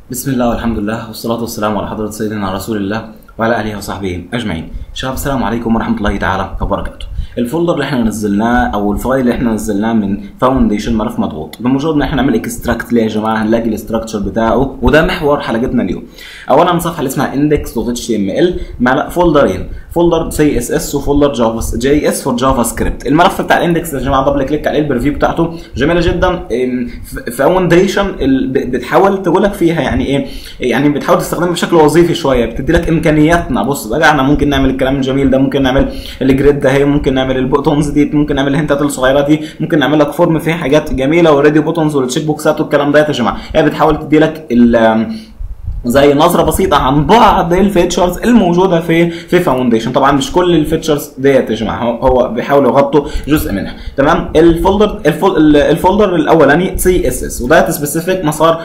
بسم الله والحمد لله والصلاة والسلام على حضرة سيدنا رسول الله وعلى آله وصحبه أجمعين. شباب السلام عليكم ورحمة الله تعالى وبركاته. الفولدر اللي احنا نزلناه او الفايل اللي احنا نزلناه من فاونديشن ملف مضغوط بمجرد ما احنا نعمل اكستراكت ليه يا جماعه هنلاقي الاستراكشر بتاعه وده محور حلقتنا اليوم اولا صفحه اللي اسمها index.html مع فولدرين فولدر سي اس اس وفولدر جافا جي اس فور جافا سكريبت الملف بتاع الاندكس يا جماعه دبل كليك عليه البريفيو بتاعته جميله جدا فاونديشن بتحاول تقول لك فيها يعني ايه يعني بتحاول تستخدمها بشكل وظيفي شويه بتدي لك امكانياتنا بص بقى احنا ممكن نعمل الكلام الجميل ده ممكن نعمل الجريد ده هي ممكن نعمل البوتونز دي ممكن نعمل الهنتات الصغيره دي ممكن نعمل لك فورم فيه حاجات جميله اوريدي بوتونز والتشيك بوكسات والكلام ده يا جماعه هي بتحاول تدي لك زي نظره بسيطه عن بعض الفيتشرز الموجوده في في فاونديشن طبعا مش كل الفيتشرز ديت يا جماعه هو, هو بيحاولوا يغطوا جزء منها تمام الفولدر الفولدر الاولاني سي اس اس وده سبيسيفيك مسار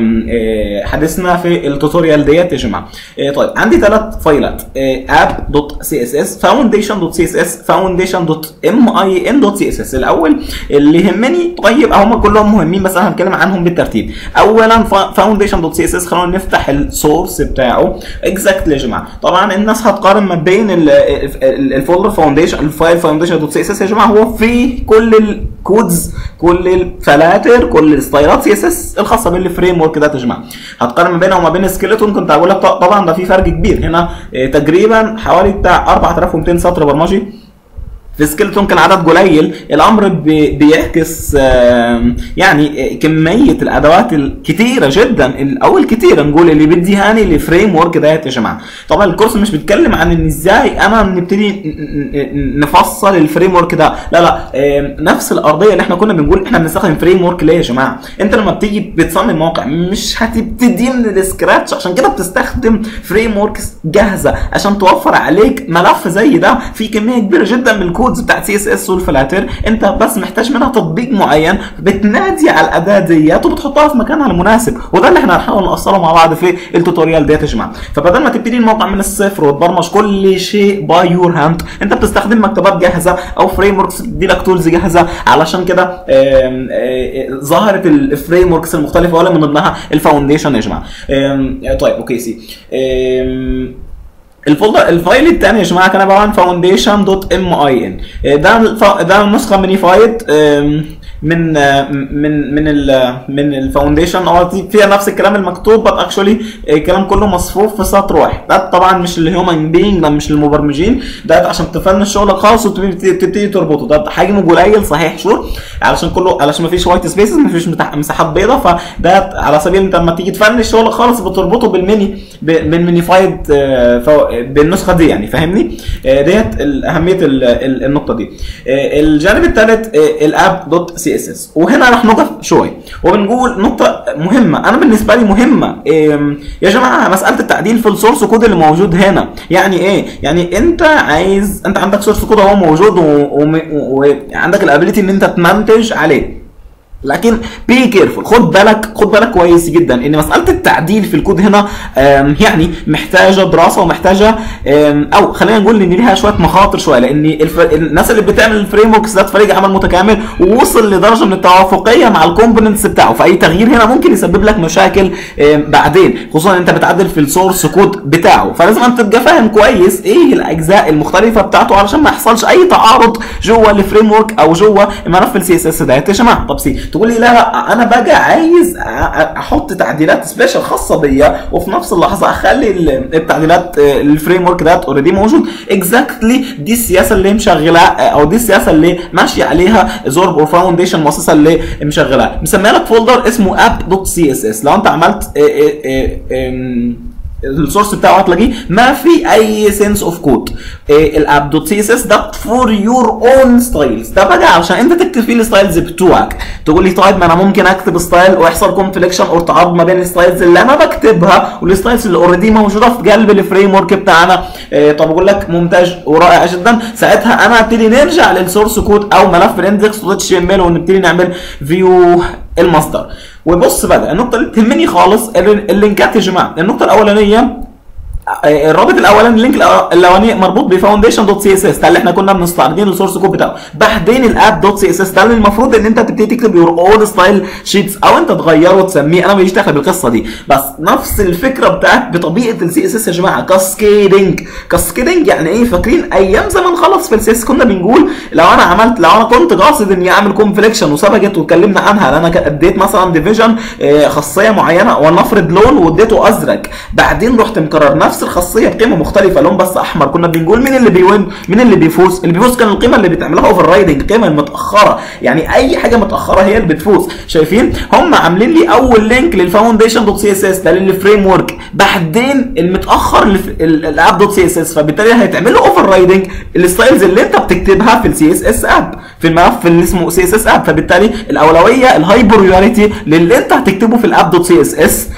حديثنا في التوتوريال ديت يا جماعه طيب عندي ثلاث فايلات اب دوت سي اس اس فاونديشن دوت سي اس اس فاونديشن دوت ام اي ان دوت سي اس اس الاول اللي يهمني طيب هم كلهم مهمين بس انا هنتكلم عنهم بالترتيب اولا فاونديشن دوت سي اس اس خلونا نفتح نفتح السورس بتاعه اكزاكتلي يا جماعه طبعا الناس هتقارن ما بين الفولدر فاونديشن الفايل فاونديشن دوت سي اس اس يا جماعه هو في كل الكودز كل الفلاتر كل الستايلات سي اس اس الخاصه بالفريم ورك ده يا جماعه هتقارن ما بينها وما بين سكيلتون كنت هقول لك طبعا ده في فرق كبير هنا تقريبا حوالي بتاع 4200 سطر برمجي في سكيلتون كان عدد قليل الامر بيعكس يعني كميه الادوات الكتيره جدا او الكتيره نقول اللي بيديهاني لفريم ورك ديت يا جماعه طبعا الكورس مش بيتكلم عن ان ازاي انا نبتدي نفصل الفريم ورك ده لا لا نفس الارضيه اللي احنا كنا بنقول احنا بنستخدم فريم ورك ليه يا جماعه انت لما بتيجي بتصمم موقع مش هتبتدي من السكراتش عشان كده بتستخدم فريم ورك جاهزه عشان توفر عليك ملف زي ده في كميه كبيره جدا من الكود الكودز بتاعت سي اس اس والفلاتر انت بس محتاج منها تطبيق معين بتنادي على الاداه ديت وبتحطها في مكانها المناسب وده اللي احنا هنحاول نوصله مع بعض في التوتوريال ديت يا جماعه فبدل ما تبتدي الموقع من الصفر وتبرمج كل شيء باي يور هاند انت بتستخدم مكتبات جاهزه او فريم وركس بتدي لك تولز جاهزه علشان كده ظهرت الفريم وركس المختلفه ولا من ضمنها الفاونديشن يا جماعه طيب اوكي سي الفولدر الفايل الثاني يا جماعه كان عباره عن فاونديشن دوت ام اي ان ده ده نسخه مينيفايد من من من ال من الفاونديشن اه فيها نفس الكلام المكتوب بس اكشولي الكلام كله مصفوف في سطر واحد ده طبعا مش الهيومن بينج ده مش المبرمجين ده عشان تفنش شغلك خالص وتبتدي تربطه ده حجمه قليل صحيح شور علشان كله علشان ما فيش وايت سبيسز ما فيش مساحات بيضاء فده على سبيل انت لما تيجي تفنش شغلك خالص بتربطه بالميني بالمينيفايد بالنسخه دي يعني فاهمني ديت اهميه النقطه دي الجانب الثالث الاب دوت سي اس اس وهنا راح نقف شويه وبنقول نقطه مهمه انا بالنسبه لي مهمه يا جماعه مساله التعديل في السورس كود اللي موجود هنا يعني ايه يعني انت عايز انت عندك سورس كود اهو موجود وعندك الابيليتي ان انت تمنتج عليه لكن بي كيرفول خد بالك خد بالك كويس جدا ان مساله التعديل في الكود هنا يعني محتاجه دراسه ومحتاجه او خلينا نقول ان ليها شويه مخاطر شويه لان الناس اللي بتعمل الفريم وركس ده فريق عمل متكامل ووصل لدرجه من التوافقيه مع الكومبوننتس بتاعه فاي تغيير هنا ممكن يسبب لك مشاكل بعدين خصوصا انت بتعدل في السورس كود بتاعه فلازم انت تبقى فاهم كويس ايه الاجزاء المختلفه بتاعته علشان ما يحصلش اي تعارض جوه الفريم ورك او جوه ملف السي اس اس ده يا جماعه طب سي تقول لي لا لا انا بقى عايز احط تعديلات سبيشال خاصه بيا وفي نفس اللحظه اخلي التعديلات الفريم ورك ده اوريدي موجود اكزاكتلي دي السياسه اللي مشغلها او دي السياسه اللي ماشيه عليها زورب او فاونديشن المؤسسه اللي مشغلها مسميه لك فولدر اسمه اب دوت سي اس اس لو انت عملت السورس بتاعه هتلاقيه ما في اي سنس اوف كود الاب دوت سي اس اس ده فور يور اون ستايلز ده بقى عشان انت تكتب فيه الستايلز بتوعك تقول لي طيب ما انا ممكن اكتب ستايل ويحصل كونفليكشن او تعارض ما بين الستايلز اللي انا بكتبها والستايلز اللي اوريدي موجوده في قلب الفريم ورك بتاعنا اه طب اقول لك ممتاز ورائع جدا ساعتها انا ابتدي نرجع للسورس كود او ملف الاندكس دوت اتش ام ال ونبتدي نعمل فيو المصدر وبص بقى النقطه اللي تهمني خالص اللينكات يا جماعه النقطه الاولانيه آه، الرابط الاولاني اللينك الأو- الاولاني مربوط بفاونديشن دوت سي اس اس ده اللي احنا كنا بنستعرضين السورس كود بتاعه بعدين الاب دوت سي اس اس ده اللي المفروض ان انت تبتدي تكتب يور اون ستايل شيتس او انت تغيره وتسميه انا ماليش دخل بالقصه دي بس نفس الفكره بتاعت بطبيعه السي اس اس يا جماعه كاسكيدنج كاسكيدنج يعني ايه فاكرين ايام زمان خلص في السي اس كنا بنقول لو انا عملت لو انا كنت قاصد اني اعمل كونفليكشن وسبقت واتكلمنا عنها لان انا اديت مثلا ديفيجن خاصيه معينه ولنفرض لون واديته ازرق بعدين رحت مكرر نفس الخاصيه بقيمه مختلفه لون بس احمر كنا بنقول مين اللي بيوين مين اللي بيفوز اللي بيفوز كان القيمه اللي بتعملها اوفر رايدنج القيمه المتاخره يعني اي حاجه متاخره هي اللي بتفوز شايفين هم عاملين لي اول لينك للفاونديشن دوت سي اس اس ده للفريم ورك بعدين المتاخر اللي في الاب دوت سي اس اس فبالتالي هيتعمل له اوفر رايدنج الستايلز اللي انت بتكتبها في السي اس اس اب في الملف اللي اسمه سي اس اس اب فبالتالي الاولويه الهاي بريوريتي للي انت هتكتبه في الاب دوت سي اس اس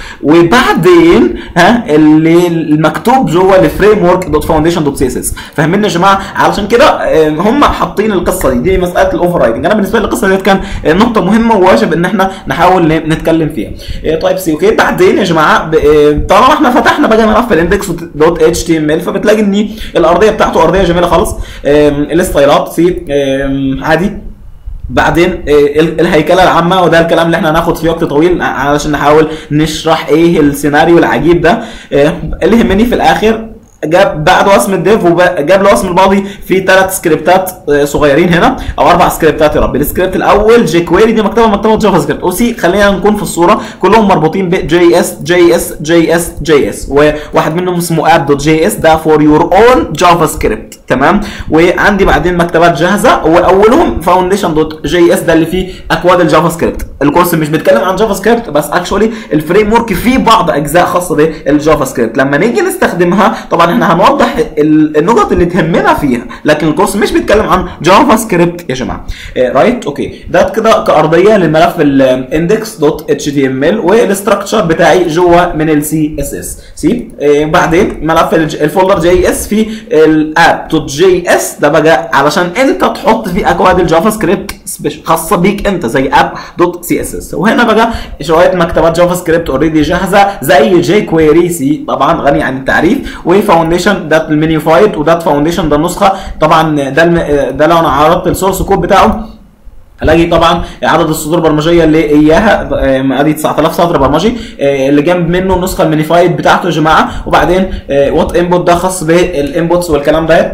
وبعدين ها اللي المكتوب جوه الفريم ورك دوت فاونديشن دوت سي اس اس فاهمين يا جماعه علشان كده آه، هم حاطين القصه دي دي مساله الاوفر رايدنج انا بالنسبه لي القصه ديت كان آه، نقطه مهمه وواجب ان احنا نحاول ن- نتكلم فيها آه، طيب سي اوكي بعدين يا جماعه ب- آه، طالما احنا فتحنا بقى ملف الاندكس دوت اتش تي ام ال فبتلاقي ان الارضيه بتاعته ارضيه جميله خالص آم، الستايلات سي آم، عادي بعدين آه، ال- الهيكله العامه وده الكلام اللي احنا هناخد فيه وقت طويل علشان نحاول نشرح ايه السيناريو العجيب ده آه، اللي يهمني في الاخر جاب بعد وصم الديف وجاب له وصم الماضي في ثلاث سكريبتات آه، صغيرين هنا او اربع سكريبتات يا رب السكريبت الاول جي كويري دي مكتبه مكتبه جافا سكريبت او سي خلينا نكون في الصوره كلهم مربوطين ب جي اس جي اس جي اس جي اس وواحد منهم اسمه اب دوت جي اس ده فور يور اون جافا سكريبت تمام وعندي بعدين مكتبات جاهزه واولهم فاونديشن دوت جي اس ده اللي فيه اكواد الجافا سكريبت الكورس مش بيتكلم عن جافا سكريبت بس اكشولي الفريم ورك فيه بعض اجزاء خاصه بالجافا سكريبت لما نيجي نستخدمها طبعا احنا هنوضح ال- النقط اللي تهمنا فيها لكن الكورس مش بيتكلم عن جافا سكريبت يا جماعه رايت اوكي ده كده كارضيه للملف الاندكس دوت اتش تي ام ال والاستراكشر بتاعي جوه من السي اس اس سي بعدين ملف الج- الفولدر جي اس في الاب دوت جي اس ده بقى علشان انت تحط فيه اكواد الجافا سكريبت سبيش- خاصه بيك انت زي اب دوت سي اس اس وهنا بقى شويه مكتبات جافا سكريبت اوريدي جاهزه زي جي كويري سي طبعا غني عن التعريف وفاونديشن ده المينيفايد وده فاونديشن ده النسخه طبعا ده الم... ده لو انا عرضت السورس كود بتاعه الاقي طبعا عدد السطور البرمجيه اللي اياها آه، ادي 9000 سطر برمجي آه، اللي جنب منه النسخه المينيفايد بتاعته يا جماعه وبعدين وات انبوت ده خاص بالانبوتس والكلام ديت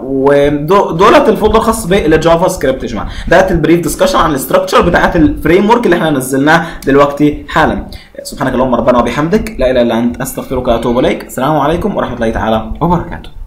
ودولت الفولدر خاص بالجافا سكريبت يا جماعه ده البريف ديسكشن عن الاستراكشر بتاعت الفريم ورك اللي احنا نزلناه دلوقتي حالا سبحانك اللهم ربنا وبحمدك لا اله الا انت استغفرك واتوب اليك السلام عليكم ورحمه الله تعالى وبركاته